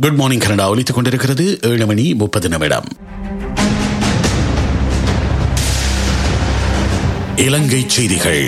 good morning Canada ஒலித்துக் கொண்டிருக்கிறது ஏழு மணி முப்பது நிமிடம் இலங்கை செய்திகள்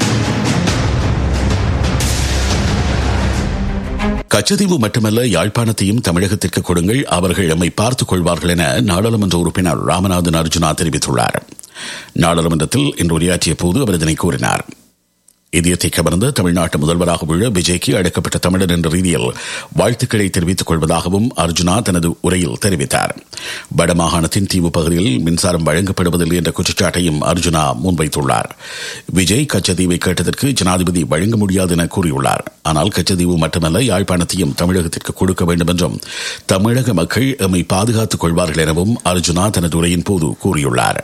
கச்சதீவு மட்டுமல்ல யாழ்ப்பாணத்தையும் தமிழகத்திற்கு கொடுங்கள் அவர்கள் எம்மை பார்த்துக் கொள்வார்கள் என நாடாளுமன்ற உறுப்பினர் ராமநாதன் அர்ஜுனா தெரிவித்துள்ளார் நாடாளுமன்றத்தில் இன்று உரையாற்றிய போது அவர் இதனை கூறினார் இதயத்தை கவர்ந்த தமிழ்நாட்டு முதல்வராக உள்ள விஜய்க்கு அடக்கப்பட்ட தமிழர் என்ற ரீதியில் வாழ்த்துக்களை தெரிவித்துக் கொள்வதாகவும் அர்ஜுனா தனது உரையில் தெரிவித்தார் வடமாகாணத்தின் தீவு பகுதியில் மின்சாரம் வழங்கப்படுவதில்லை என்ற குற்றச்சாட்டையும் அர்ஜுனா முன்வைத்துள்ளார் விஜய் கச்சதீவை கேட்டதற்கு ஜனாதிபதி வழங்க முடியாது என கூறியுள்ளார் ஆனால் கச்சதீவு மட்டுமல்ல யாழ்ப்பாணத்தையும் தமிழகத்திற்கு கொடுக்க வேண்டும் என்றும் தமிழக மக்கள் எம்மை பாதுகாத்துக் கொள்வார்கள் எனவும் அர்ஜுனா தனது உரையின் போது கூறியுள்ளார்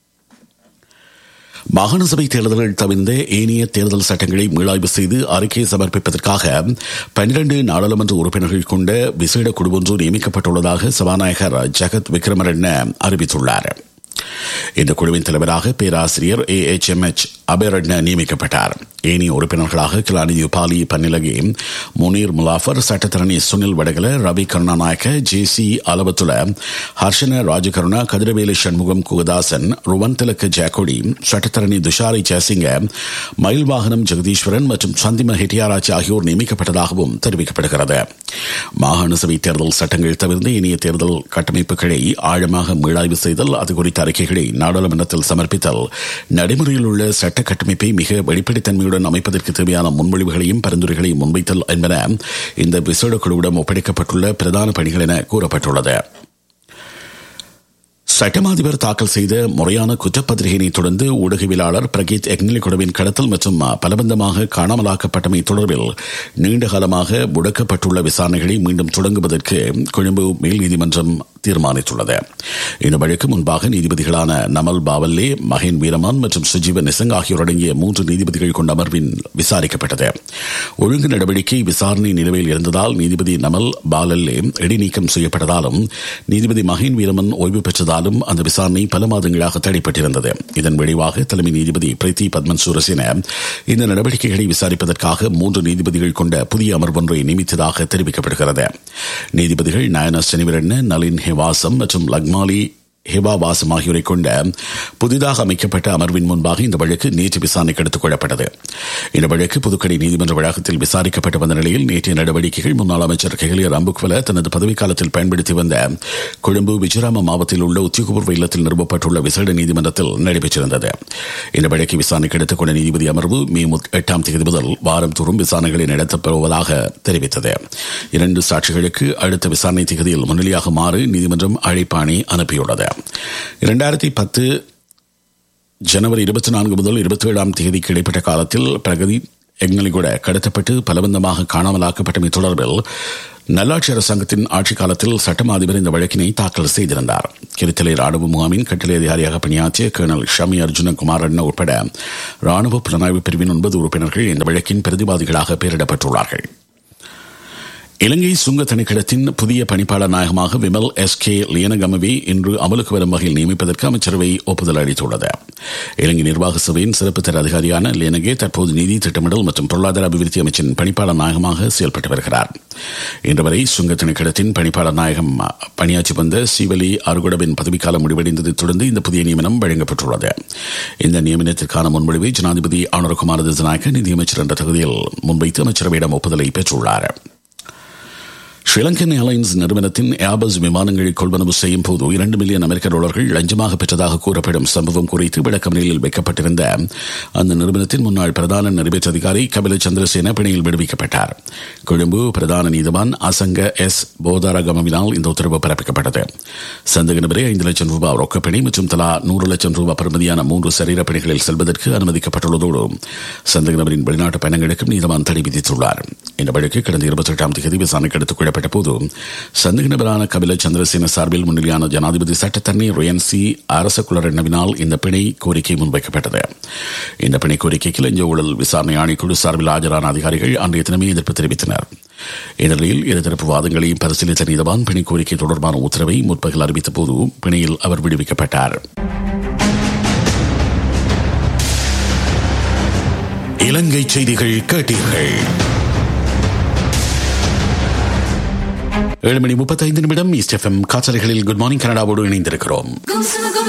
மாகாண சபை தேர்தல்கள் தவிர்ந்த ஏனைய தேர்தல் சட்டங்களை மீளாய்வு செய்து அறிக்கை சமர்ப்பிப்பதற்காக பன்னிரண்டு நாடாளுமன்ற உறுப்பினர்கள் கொண்ட விசேட குழு ஒன்று நியமிக்கப்பட்டுள்ளதாக சபாநாயகர் ஜெகத் விக்ரமரண்ண அறிவித்துள்ளார் இந்த குழுவின் தலைவராக பேராசிரியர் A H M H Abeyratne நியமிக்கப்பட்டார் ஏனைய உறுப்பினர்களாக கிலானிதி பாலி பன்னிலகி முனீர் முலாஃபர் சட்டத்தரணி சுனில் வடகல ரவி கருணாநாயக்க ஜே சி அலவத்துல ஹர்ஷன ராஜகருணா கதிரவேலு சண்முகம் குகதாசன் ருவன் திலக்கு ஜாக்கோடி சட்டத்தரணி துஷாரி ஜெயசிங்க மயில் வாகனம் ஜெகதீஸ்வரன் மற்றும் சந்திம ஹெட்டியாராஜ் ஆகியோர் நியமிக்கப்பட்டதாகவும் தெரிவிக்கப்படுகிறது மாகாண சபை தேர்தல் சட்டங்கள் தவிர்த்து இனிய தேர்தல் கட்டமைப்புகளை ஆழமாக மீளாய்வு செய்தல் அது குறித்த அறிக்கைகளை நாடாளுமன்றத்தில் சமர்ப்பித்தல் நடைமுறையில் உள்ள சட்ட கட்டமைப்பை மிக வெளிப்படைத்தன்மையுடன் அமைப்பதற்கு தேவையான முன்மொழிவுகளையும் பரிந்துரைகளையும் முன்வைத்தல் என்பன இந்த விசேட குழுவிடம் ஒப்படைக்கப்பட்டுள்ள பிரதான பணிகள் என கூறப்பட்டுள்ளது சட்டமாதிபர் தாக்கல் செய்த முறையான குற்றப்பத்திரிகையினை தொடர்ந்து ஊடகவியலாளர் பிரகீத் எக்னிலிகுடவின் கடத்தல் மற்றும் பலபந்தமாக காணாமலாக்கப்பட்டமை தொடர்பில் நீண்டகாலமாக முடக்கப்பட்டுள்ள விசாரணைகளை மீண்டும் தொடங்குவதற்கு கொழும்பு மேல் நீதிமன்றம் தீர்மானித்துள்ளது இந்த வழக்கு முன்பாக நீதிபதிகளான நமல் பாவல்லே மகேன் வீரமான் மற்றும் சுஜீவ நிசங் ஆகியோர் அடங்கிய மூன்று நீதிபதிகள் கொண்ட அமர்வின் விசாரிக்கப்பட்டது ஒழுங்கு நடவடிக்கை விசாரணை நிலுவையில் இருந்ததால் நீதிபதி நமல் பாலல்லே இடைநீக்கம் செய்யப்பட்டதாலும் நீதிபதி மகேன் வீரமன் ஓய்வு பெற்றதாலும் அந்த விசாரணை பல மாதங்களாக தடைப்பட்டிருந்தது இதன் விளைவாக தலைமை நீதிபதி பிரீத்தி பத்மன் சூரசேன இந்த நடவடிக்கைகளை விசாரிப்பதற்காக மூன்று நீதிபதிகள் கொண்ட புதிய அமர்வொன்றை நியமித்ததாக தெரிவிக்கப்படுகிறது நீதிபதிகள் நயன சனிவரண்ண நளின் ஹெவாசம் மற்றும் லக்மாலி ஹெவாவாசம் ஆகியோரை கொண்ட புதிதாக அமைக்கப்பட்ட அமர்வின் முன்பாக இந்த வழக்கு நேற்று விசாரணைக்கு எடுத்துக் கொள்ளப்பட்டது இந்த வழக்கு புதுக்கடை நீதிமன்ற வளாகத்தில் விசாரிக்கப்பட்டு வந்த நிலையில் நேற்றைய நடவடிக்கைகள் முன்னாள் அமைச்சர் கெஹலியர் அம்புக்வல தனது பதவிக்காலத்தில் பயன்படுத்தி வந்த கொழும்பு விஜயராம மாவட்டத்தில் உள்ள உத்தியோகபூர்வ இல்லத்தில் நிறுவப்பட்டுள்ள விசேட நீதிமன்றத்தில் நடைபெற்றிருந்தது இந்த வழக்கை விசாரணைக்கு எடுத்துக் கொண்ட நீதிபதி அமர்வு மே எட்டாம் தேதி முதல் வாரம் தோறும் விசாரணைகளை நடத்தப்போவதாக தெரிவித்தது இரண்டு சாட்சிகளுக்கு அடுத்த விசாரணை தேதியில் முன்னிலையாகுமாறு நீதிமன்றம் அழைப்பாணை அனுப்பியுள்ளது இரண்டாயிரத்தி பத்து ஜனவரி இருபத்தி நான்கு முதல் இருபத்தி ஏழாம் தேதிக்கு இடைப்பட்ட காலத்தில் பிரகதி எங்கலிகூட கடத்தப்பட்டு பலவந்தமாக காணாமலாக்கப்பட்டமை தொடர்பில் நல்லாட்சி அரசாங்கத்தின் ஆட்சி காலத்தில் சட்டம் அதிபர் இந்த வழக்கினை தாக்கல் செய்திருந்தார் கிருத்தலை ராணுவ முகாமின் கட்டளை அதிகாரியாக பணியாற்றிய கர்னல் ஷமி அர்ஜுன குமார் அண்ணா உட்பட ராணுவ புலனாய்வு பிரிவின் ஒன்பது உறுப்பினர்கள் இந்த வழக்கின் பிரதிவாதிகளாக பெயரிடப்பட்டுள்ளார்கள் இலங்கை சுங்க திணைக்களத்தின் புதிய பணிப்பாளர் நாயகமாக விமல் எஸ் கே லியனகமவி இன்று அமலுக்கு வரும் வகையில் நியமிப்பதற்கு அமைச்சரவை ஒப்புதல் அளித்துள்ளது இலங்கை நிர்வாக சபையின் சிறப்பு தர அதிகாரியான லியனகே தற்போது நிதி திட்டமிடல் மற்றும் பொருளாதார அபிவிருத்தி அமைச்சின் பணிப்பாளர் நாயகமாக செயல்பட்டு வருகிறார் இன்று வரை சுங்க திணைக்களத்தின் பணிப்பாளர் நாயகம் பணியாற்றி வந்த சிவலி அருகுடவின் பதவிக்காலம் முடிவடைந்ததை தொடர்ந்து இந்த புதிய நியமனம் வழங்கப்பட்டுள்ளது இந்த நியமனத்திற்கான முன்மொழிவை ஜனாதிபதி ஆனரகுமார் திசநாயக்க நிதியமைச்சர் என்ற தகுதியில் முன்வைத்து அமைச்சரவையிடம் ஒப்புதலை பெற்றுள்ளார் ஸ்ரீலங்கன் ஏர்லைன்ஸ் நிறுவனத்தின் ஏர்பஸ் விமானங்களை கொள்வனவு செய்யும் போது இரண்டு மில்லியன் அமெரிக்க டாலர்கள் லஞ்சமாக பெற்றதாக கூறப்படும் சம்பவம் குறித்து விளக்கமறியலில் வைக்கப்பட்டிருந்த அந்த நிறுவனத்தின் முன்னாள் பிரதான நிறைவேற்ற அதிகாரி கபில சந்திரசேன பிணையில் விடுவிக்கப்பட்டார் கொழும்பு பிரதான நீதிவான் அசங்க எஸ் போதாரகமவினால் இந்த உத்தரவு பிறப்பிக்கப்பட்டது சந்தக நபரை ஐந்து லட்சம் ரூபாய் ரொக்கப்பிணை மற்றும் தலா நூறு லட்சம் ரூபாய் பெறுமதியான மூன்று சரீர பணிகளில் செல்வதற்கு அனுமதிக்கப்பட்டுள்ளதோடு சந்தக நபரின் வெளிநாட்டு பயணங்களுக்கும் நீதிவான் தடை விதித்துள்ளார் இந்த வழக்கு கடந்த இருபத்தி எட்டாம் தேதி விசாரணைக்கு எடுத்துக் கொள்ளப்பட்ட போது சந்தேக நபரான கபில சந்திரசேன சார்பில் முன்னிலையான ஜனாதிபதி சட்டத்தரணி ரோயன் சி அரச குளரெண்ணவினால் இந்த பிணை கோரிக்கை முன்வைக்கப்பட்டது இந்த பிணை கோரிக்கைக்கு லஞ்ச ஊழல் விசாரணை ஆணைக்குழு சார்பில் ஆஜரான அதிகாரிகள் அன்றைய தினமே எதிர்ப்பு தெரிவித்தனர் இந்நிலையில் இருதரப்பு வாதங்களையும் பரிசீலித்த நீதவான் பிணை கோரிக்கை தொடர்பான உத்தரவை முற்பகல் அறிவித்த போது பிணையில் அவர் விடுவிக்கப்பட்டார் இலங்கை செய்திகள் கேட்டீர்கள் ஏழு மணி முப்பத்தைந்து நிமிடம் ஈஸ்ட் எஃப்எம் காற்றலைகளில் குட் மார்னிங் கனடாவோடு இணைந்திருக்கிறோம் Go, Simba, go,